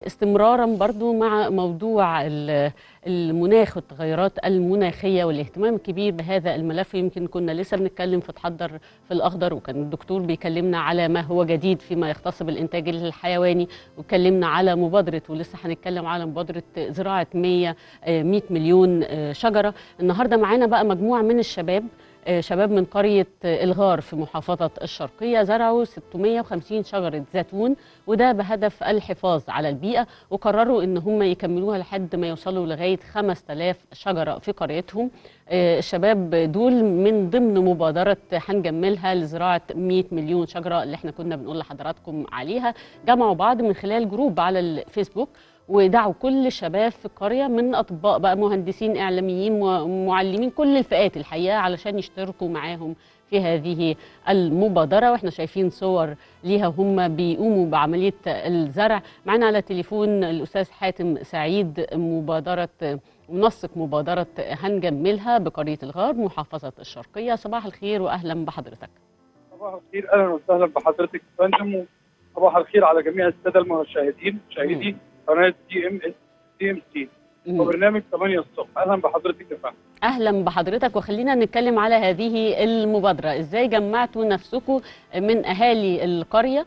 استمرارا برضو مع موضوع ال- المناخ والتغيرات المناخية والاهتمام الكبير بهذا الملف يمكن كنا لسه بنتكلم في تحضر في الأخضر وكان الدكتور بيكلمنا على ما هو جديد فيما يختص بالإنتاج الحيواني واتكلمنا على مبادرة ولسه هنتكلم على مبادرة زراعة 100 آه، 100 مليون آه، شجرة النهاردة معانا بقى مجموعة من الشباب آه، شباب من قرية آه، الغار في محافظة الشرقية زرعوا 650 شجرة زيتون وده بهدف الحفاظ على البيئة وقرروا ان هم يكملوها لحد ما يوصلوا لغاية 5000 شجرة في قريتهم آه، الشباب دول من ضمن مبادرة هنجملها لزراعة 100 مليون شجرة اللي احنا كنا بنقول لحضراتكم عليها جمعوا بعض من خلال جروب على الفيسبوك ودعوا كل الشباب في القرية من أطباء بقى مهندسين إعلاميين ومعلمين كل الفئات الحقيقة علشان يشتركوا معاهم في هذه المبادرة واحنا شايفين صور ليها هم بيقوموا بعملية الزرع معنا على تليفون الأستاذ حاتم سعيد مبادرة منسق مبادرة هنجملها بقرية الغار محافظة الشرقية صباح الخير وأهلا بحضرتك صباح الخير اهلا وسهلا بحضرتك يا فندم وصباح الخير على جميع الساده المشاهدين مشاهدي قناه دي ام اس دي ام سي وبرنامج 8 الصبح اهلا بحضرتك يا فندم اهلا بحضرتك وخلينا نتكلم على هذه المبادره ازاي جمعتوا نفسكم من اهالي القريه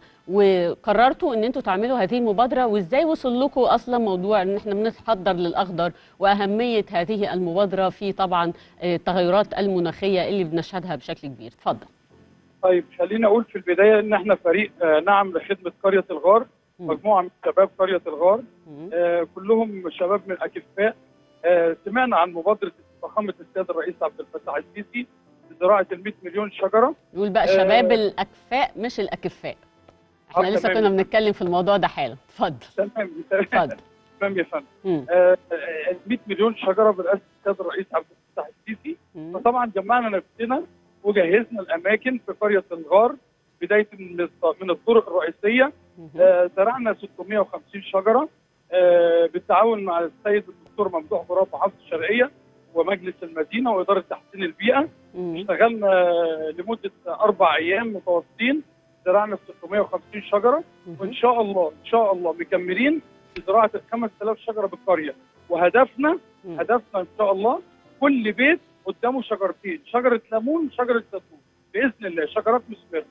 وقررتوا ان انتوا تعملوا هذه المبادره وازاي وصل لكم اصلا موضوع ان احنا بنتحضر للاخضر واهميه هذه المبادره في طبعا التغيرات المناخيه اللي بنشهدها بشكل كبير اتفضل طيب خليني اقول في البدايه ان احنا فريق آه، نعم لخدمه قريه الغار مم. مجموعه من شباب قريه الغار مم. آه، كلهم شباب من اكفاء آه، سمعنا عن مبادره فخامه السيد الرئيس عبد الفتاح السيسي لزراعه ال 100 مليون شجره نقول بقى آه. شباب الاكفاء مش الاكفاء احنا آه، لسه تمام. كنا بنتكلم في الموضوع ده حالا اتفضل تمام اتفضل تمام يا فندم مم. آه، آه، 100 مليون شجره برئاسه السيد الرئيس عبد الفتاح السيسي مم. فطبعا جمعنا نفسنا وجهزنا الاماكن في قريه الغار بدايه من الط- من الطرق الرئيسيه مم. آه، زرعنا 650 شجره آه، بالتعاون مع السيد الدكتور ممدوح غراب محافظه الشرقيه ومجلس المدينه واداره تحسين البيئه مم. اشتغلنا لمده اربع ايام متواصلين زرعنا 650 شجره وان شاء الله ان شاء الله مكملين في زراعه ال 5000 شجره بالقريه وهدفنا مم. هدفنا ان شاء الله كل بيت قدامه شجرتين شجره ليمون شجره زيتون باذن الله شجرات مثمره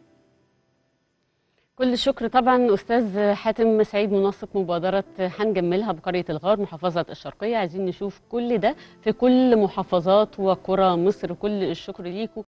كل الشكر طبعا استاذ حاتم سعيد منسق مبادره هنجملها بقريه الغار محافظه الشرقيه عايزين نشوف كل ده في كل محافظات وقرى مصر كل الشكر ليكم